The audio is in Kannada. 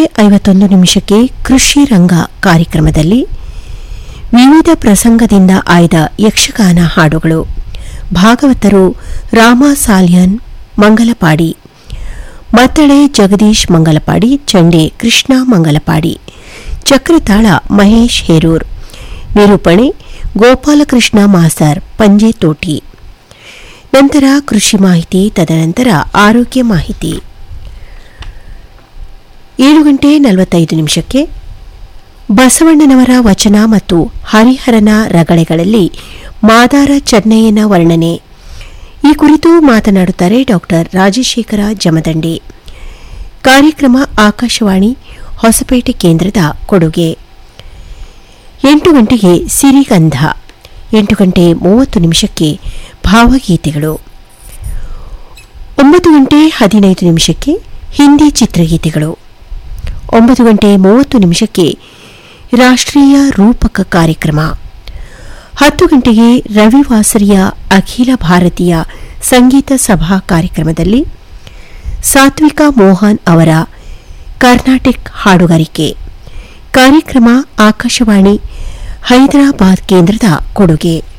ಐವತ್ತೊಂದು ನಿಮಿಷಕ್ಕೆ ಕೃಷಿ ರಂಗ ಕಾರ್ಯಕ್ರಮದಲ್ಲಿ ವಿವಿಧ ಪ್ರಸಂಗದಿಂದ ಆಯ್ದ ಯಕ್ಷಗಾನ ಹಾಡುಗಳು ಭಾಗವತರು ರಾಮ ಸಾಲ್ಯನ್ ಮಂಗಲಪಾಡಿ ಮತ್ತಳೆ ಜಗದೀಶ್ ಮಂಗಲಪಾಡಿ ಚಂಡೆ ಕೃಷ್ಣ ಮಂಗಲಪಾಡಿ ಚಕ್ರತಾಳ ಮಹೇಶ್ ಹೇರೂರ್ ನಿರೂಪಣೆ ಗೋಪಾಲಕೃಷ್ಣ ಮಾಸರ್ ಪಂಜೆ ತೋಟಿ ನಂತರ ಕೃಷಿ ಮಾಹಿತಿ ತದನಂತರ ಆರೋಗ್ಯ ಮಾಹಿತಿ ಏಳು ಗಂಟೆ ನಲವತ್ತೈದು ನಿಮಿಷಕ್ಕೆ ಬಸವಣ್ಣನವರ ವಚನ ಮತ್ತು ಹರಿಹರನ ರಗಳೆಗಳಲ್ಲಿ ಮಾದಾರ ಚೆನ್ನಯ್ಯನ ವರ್ಣನೆ ಈ ಕುರಿತು ಮಾತನಾಡುತ್ತಾರೆ ಡಾಕ್ಟರ್ ರಾಜಶೇಖರ ಜಮದಂಡಿ ಕಾರ್ಯಕ್ರಮ ಆಕಾಶವಾಣಿ ಹೊಸಪೇಟೆ ಕೇಂದ್ರದ ಕೊಡುಗೆ ಎಂಟು ಗಂಟೆಗೆ ಸಿರಿಗಂಧ ಎಂಟು ಗಂಟೆ ಮೂವತ್ತು ನಿಮಿಷಕ್ಕೆ ಭಾವಗೀತೆಗಳು ಒಂಬತ್ತು ಗಂಟೆ ಹದಿನೈದು ನಿಮಿಷಕ್ಕೆ ಹಿಂದಿ ಚಿತ್ರಗೀತೆಗಳು ಒಂಬತ್ತು ಗಂಟೆ ಮೂವತ್ತು ನಿಮಿಷಕ್ಕೆ ರಾಷ್ಟ್ರೀಯ ರೂಪಕ ಕಾರ್ಯಕ್ರಮ ಹತ್ತು ಗಂಟೆಗೆ ರವಿವಾಸರಿಯ ಅಖಿಲ ಭಾರತೀಯ ಸಂಗೀತ ಸಭಾ ಕಾರ್ಯಕ್ರಮದಲ್ಲಿ ಸಾತ್ವಿಕಾ ಮೋಹನ್ ಅವರ ಕರ್ನಾಟಿಕ್ ಹಾಡುಗಾರಿಕೆ ಕಾರ್ಯಕ್ರಮ ಆಕಾಶವಾಣಿ ಹೈದರಾಬಾದ್ ಕೇಂದ್ರದ ಕೊಡುಗೆ